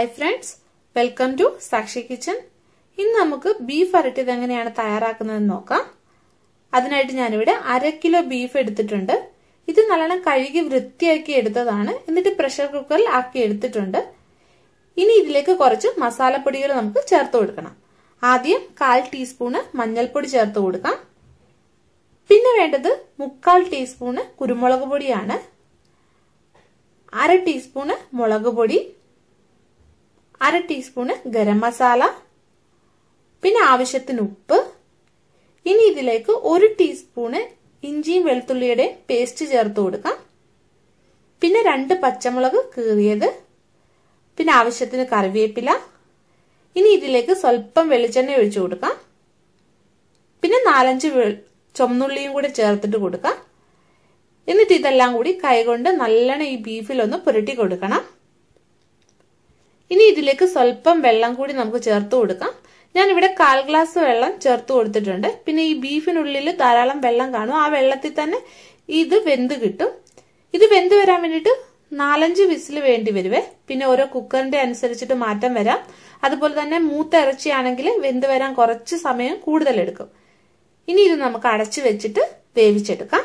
hi friends welcome to Sakshi kitchen ഇന്ന് നമുക്ക് beef അരട്ടിയത് എങ്ങനെയാണ് തയ്യാറാക്കുന്നതെന്ന് നോക്കാം അതിനായിട്ട് ഞാനിവിടെ അര കിലോ ബീഫ് എടുത്തിട്ടുണ്ട് ഇത് നല്ലോണം കഴുകി വൃത്തിയാക്കി എടുത്തതാണ് എന്നിട്ട് പ്രഷർ കുക്കറിൽ ആക്കി എടുത്തിട്ടുണ്ട് ഇനി ഇതിലേക്ക് കുറച്ച് മസാലപ്പൊടികൾ നമുക്ക് ചേർത്ത് കൊടുക്കണം ആദ്യം കാൽ ടീസ്പൂണ് മഞ്ഞൾപ്പൊടി ചേർത്ത് കൊടുക്കാം പിന്നെ വേണ്ടത് മുക്കാൽ ടീസ്പൂണ് കുരുമുളക് പൊടിയാണ് അര ടീസ്പൂണ് മുളക് പൊടി അര ടീസ്പൂണ് ഗരം മസാല പിന്നെ ആവശ്യത്തിന് ഉപ്പ് ഇനി ഇതിലേക്ക് ഒരു ടീസ്പൂണ് ഇഞ്ചിയും വെളുത്തുള്ളിയുടെ പേസ്റ്റ് ചേർത്ത് കൊടുക്കാം പിന്നെ രണ്ട് പച്ചമുളക് കീറിയത് പിന്നെ ആവശ്യത്തിന് കറിവേപ്പില ഇനി ഇതിലേക്ക് സ്വല്പം വെളിച്ചെണ്ണ ഒഴിച്ചു കൊടുക്കാം പിന്നെ നാലഞ്ച് ചുമന്നുള്ളിയും കൂടി ചേർത്തിട്ട് കൊടുക്കാം എന്നിട്ട് ഇതെല്ലാം കൂടി കൈകൊണ്ട് നല്ലോണം ഈ ബീഫിലൊന്ന് പുരട്ടി കൊടുക്കണം ഇനി ഇതിലേക്ക് സ്വല്പം വെള്ളം കൂടി നമുക്ക് ചേർത്ത് കൊടുക്കാം ഞാൻ ഇവിടെ കാൽ ഗ്ലാസ് വെള്ളം ചേർത്ത് കൊടുത്തിട്ടുണ്ട് പിന്നെ ഈ ബീഫിനുള്ളിൽ ധാരാളം വെള്ളം കാണും ആ വെള്ളത്തിൽ തന്നെ ഇത് വെന്ത് കിട്ടും ഇത് വെന്ത് വരാൻ വേണ്ടിയിട്ട് നാലഞ്ച് വിസിൽ വേണ്ടി വരുവേ പിന്നെ ഓരോ കുക്കറിന്റെ അനുസരിച്ചിട്ട് മാറ്റം വരാം അതുപോലെ തന്നെ മൂത്ത ഇറച്ചിയാണെങ്കിൽ വെന്ത് വരാൻ കുറച്ച് സമയം കൂടുതൽ എടുക്കും ഇനി ഇത് നമുക്ക് അടച്ചു വെച്ചിട്ട് വേവിച്ചെടുക്കാം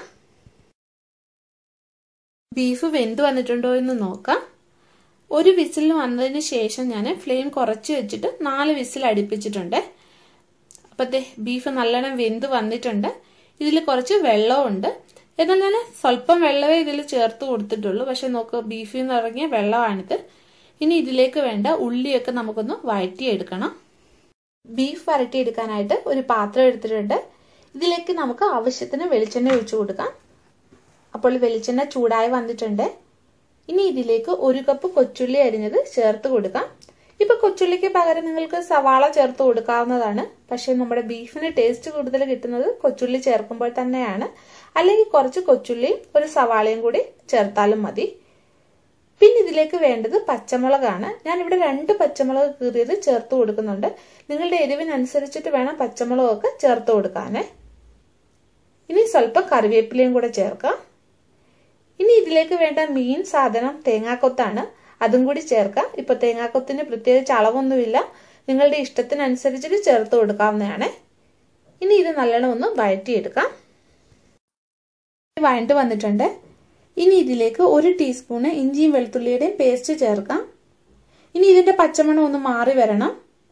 ബീഫ് വെന്ത് വന്നിട്ടുണ്ടോ എന്ന് നോക്കാം ഒരു വിസിൽ വന്നതിന് ശേഷം ഞാൻ ഫ്ലെയിം കുറച്ച് വെച്ചിട്ട് നാല് വിസിൽ അടുപ്പിച്ചിട്ടുണ്ട് അപ്പത്തെ ബീഫ് നല്ലോണം വെന്ത് വന്നിട്ടുണ്ട് ഇതിൽ കുറച്ച് വെള്ളമുണ്ട് എന്നാൽ ഞാൻ സ്വല്പം വെള്ളമേ ഇതിൽ ചേർത്ത് കൊടുത്തിട്ടുള്ളൂ പക്ഷെ നോക്ക് ബീഫിൽ നിന്ന് ഇറങ്ങിയ വെള്ളമാണിത് ഇനി ഇതിലേക്ക് വേണ്ട ഉള്ളിയൊക്കെ നമുക്കൊന്ന് വഴറ്റിയെടുക്കണം ബീഫ് വരട്ടിയെടുക്കാനായിട്ട് ഒരു പാത്രം എടുത്തിട്ടുണ്ട് ഇതിലേക്ക് നമുക്ക് ആവശ്യത്തിന് വെളിച്ചെണ്ണ ഒഴിച്ചു കൊടുക്കാം അപ്പോൾ വെളിച്ചെണ്ണ ചൂടായി വന്നിട്ടുണ്ട് ഇനി ഇതിലേക്ക് ഒരു കപ്പ് കൊച്ചുള്ളി അരിഞ്ഞത് ചേർത്ത് കൊടുക്കാം ഇപ്പൊ കൊച്ചുള്ളിക്ക് പകരം നിങ്ങൾക്ക് സവാള ചേർത്ത് കൊടുക്കാവുന്നതാണ് പക്ഷെ നമ്മുടെ ബീഫിന് ടേസ്റ്റ് കൂടുതൽ കിട്ടുന്നത് കൊച്ചുള്ളി ചേർക്കുമ്പോൾ തന്നെയാണ് അല്ലെങ്കിൽ കുറച്ച് കൊച്ചുള്ളിയും ഒരു സവാളയും കൂടി ചേർത്താലും മതി പിന്നെ ഇതിലേക്ക് വേണ്ടത് പച്ചമുളകാണ് ഞാൻ ഇവിടെ രണ്ട് പച്ചമുളക് കീറിയത് ചേർത്ത് കൊടുക്കുന്നുണ്ട് നിങ്ങളുടെ എരിവിനനുസരിച്ചിട്ട് വേണം പച്ചമുളകൊക്കെ ചേർത്ത് കൊടുക്കാനേ ഇനി സ്വല്പം കറിവേപ്പിലയും കൂടെ ചേർക്കാം ഇനി ഇതിലേക്ക് വേണ്ട മെയിൻ സാധനം തേങ്ങാക്കൊത്താണ് അതും കൂടി ചേർക്കാം ഇപ്പൊ തേങ്ങാക്കൊത്തിന് പ്രത്യേകിച്ച് അളവൊന്നുമില്ല നിങ്ങളുടെ ഇഷ്ടത്തിനനുസരിച്ചിട്ട് ചേർത്ത് കൊടുക്കാവുന്നതാണ് ഇനി ഇത് നല്ലോണം ഒന്ന് വഴറ്റിയെടുക്കാം വഴണ്ട് വന്നിട്ടുണ്ട് ഇനി ഇതിലേക്ക് ഒരു ടീസ്പൂണ് ഇഞ്ചിയും വെളുത്തുള്ളിയുടെയും പേസ്റ്റ് ചേർക്കാം ഇനി ഇതിന്റെ പച്ചമണം ഒന്ന് മാറി വരണം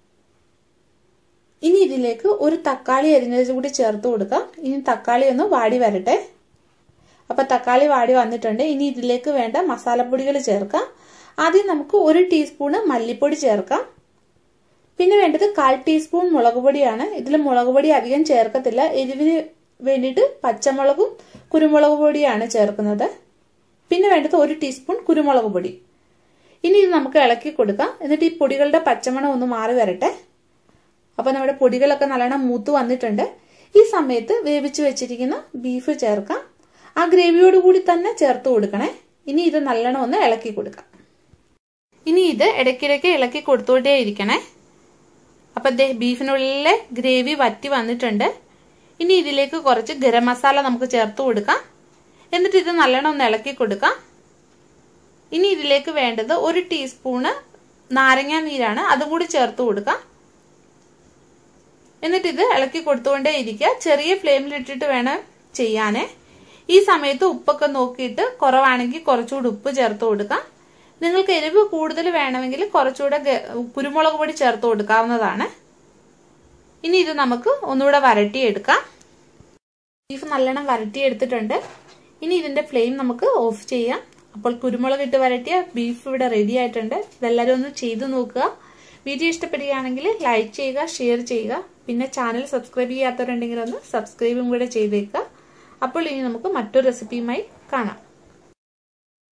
ഇനി ഇതിലേക്ക് ഒരു തക്കാളി അരിഞ്ഞത് കൂടി ചേർത്ത് കൊടുക്കാം ഇനി തക്കാളി ഒന്ന് വാടി വരട്ടെ അപ്പൊ തക്കാളി വാടി വന്നിട്ടുണ്ട് ഇനി ഇതിലേക്ക് വേണ്ട മസാലപ്പൊടികൾ ചേർക്കാം ആദ്യം നമുക്ക് ഒരു ടീസ്പൂണ് മല്ലിപ്പൊടി ചേർക്കാം പിന്നെ വേണ്ടത് കാൽ ടീസ്പൂൺ മുളക് പൊടിയാണ് ഇതിൽ മുളക് പൊടി അധികം ചേർക്കത്തില്ല എരിവിന് വേണ്ടിയിട്ട് പച്ചമുളകും കുരുമുളക് പൊടിയാണ് ചേർക്കുന്നത് പിന്നെ വേണ്ടത് ഒരു ടീസ്പൂൺ കുരുമുളക് പൊടി ഇനി ഇത് നമുക്ക് ഇളക്കി കൊടുക്കാം എന്നിട്ട് ഈ പൊടികളുടെ പച്ചമണം ഒന്ന് മാറി വരട്ടെ അപ്പൊ നമ്മുടെ പൊടികളൊക്കെ നല്ലോണം മൂത്ത് വന്നിട്ടുണ്ട് ഈ സമയത്ത് വേവിച്ച് വെച്ചിരിക്കുന്ന ബീഫ് ചേർക്കാം ആ ഗ്രേവിയോട് കൂടി തന്നെ ചേർത്ത് കൊടുക്കണേ ഇനി ഇത് നല്ലോണം ഒന്ന് ഇളക്കി കൊടുക്കാം ഇനി ഇത് ഇടയ്ക്കിടയ്ക്ക് ഇളക്കി കൊടുത്തോണ്ടേ ഇരിക്കണേ അപ്പൊ ദേ ബീഫിനുള്ളിലെ ഗ്രേവി വറ്റി വന്നിട്ടുണ്ട് ഇനി ഇതിലേക്ക് കുറച്ച് ഗരം മസാല നമുക്ക് ചേർത്ത് കൊടുക്കാം എന്നിട്ട് ഇത് നല്ലോണം ഒന്ന് ഇളക്കി കൊടുക്കാം ഇനി ഇതിലേക്ക് വേണ്ടത് ഒരു ടീസ്പൂണ് നാരങ്ങ നീരാണ് അതും കൂടി ചേർത്ത് കൊടുക്കാം എന്നിട്ട് ഇത് ഇളക്കി കൊടുത്തുകൊണ്ടേ ഇരിക്കുക ചെറിയ ഫ്ലെയിമിൽ ഇട്ടിട്ട് വേണം ചെയ്യാനേ ഈ സമയത്ത് ഉപ്പൊക്കെ നോക്കിയിട്ട് കുറവാണെങ്കിൽ കുറച്ചുകൂടി ഉപ്പ് ചേർത്ത് കൊടുക്കാം നിങ്ങൾക്ക് എരിവ് കൂടുതൽ വേണമെങ്കിൽ കുറച്ചുകൂടെ കുരുമുളക് പൊടി ചേർത്ത് കൊടുക്കാവുന്നതാണ് ഇനി ഇത് നമുക്ക് ഒന്നുകൂടെ വരട്ടിയെടുക്കാം ബീഫ് നല്ലോണം വരട്ടിയെടുത്തിട്ടുണ്ട് ഇനി ഇതിന്റെ ഫ്ലെയിം നമുക്ക് ഓഫ് ചെയ്യാം അപ്പോൾ കുരുമുളക് ഇട്ട് വരട്ടിയ ബീഫ് ഇവിടെ റെഡി ആയിട്ടുണ്ട് ഇതെല്ലാവരും ഒന്ന് ചെയ്തു നോക്കുക വീഡിയോ ഇഷ്ടപ്പെടുകയാണെങ്കിൽ ലൈക്ക് ചെയ്യുക ഷെയർ ചെയ്യുക പിന്നെ ചാനൽ സബ്സ്ക്രൈബ് ചെയ്യാത്തവരുണ്ടെങ്കിൽ ഒന്ന് സബ്സ്ക്രൈബും കൂടെ ചെയ്തേക്കുക അപ്പോൾ ഇനി നമുക്ക് മറ്റൊരു റെസിപ്പിയുമായി കാണാം